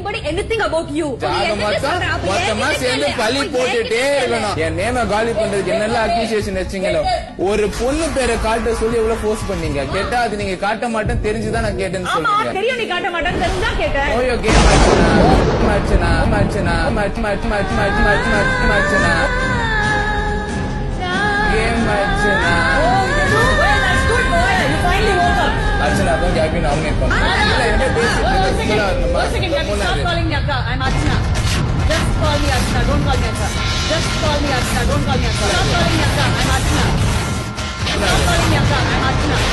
anybody anything about you. ஆக மொத்தம் மொத்தமா சேர்ந்து பழி போட்டுட்டே இருக்கணும் என் நேம காலி பண்றதுக்கு என்னெல்லாம் அக்யூசியேஷன் வச்சீங்களோ ஒரு பொண்ணு பேரை காட்ட சொல்லி எவ்வளவு ஃபோர்ஸ் பண்ணீங்க கேட்டா அது நீங்க காட்ட மாட்டேன் தெரிஞ்சுதான் நான் கேட்டேன்னு ஆமா சொல்றீங்க தெரியும் நீ காட்ட மாட்டேன்னு தெரிஞ்சுதான் கேட்டேன் ஓயோ கேம் அர்ச்சனா அர்ச்சனா அர்ச்சனா மச் மச் மச் மச் மச் மச் மச்சனா game Archana Well, that's good boy. You finally woke up. Archana தான் கேபி நாமினேட் பண்ணுங்க இல்ல என்ன பேசிட்டு One இருக்க? second. சொல்ல வரணுமா? One second, Gabby. பொண்ணு Stop அது. calling me Akka. I'm Archana. Just call me Archana. Don't call me Akka. Just call me Archana. Don't call me Akka. Stop calling me Akka. I'm Archana. Stop calling me Akka. I'm Archana.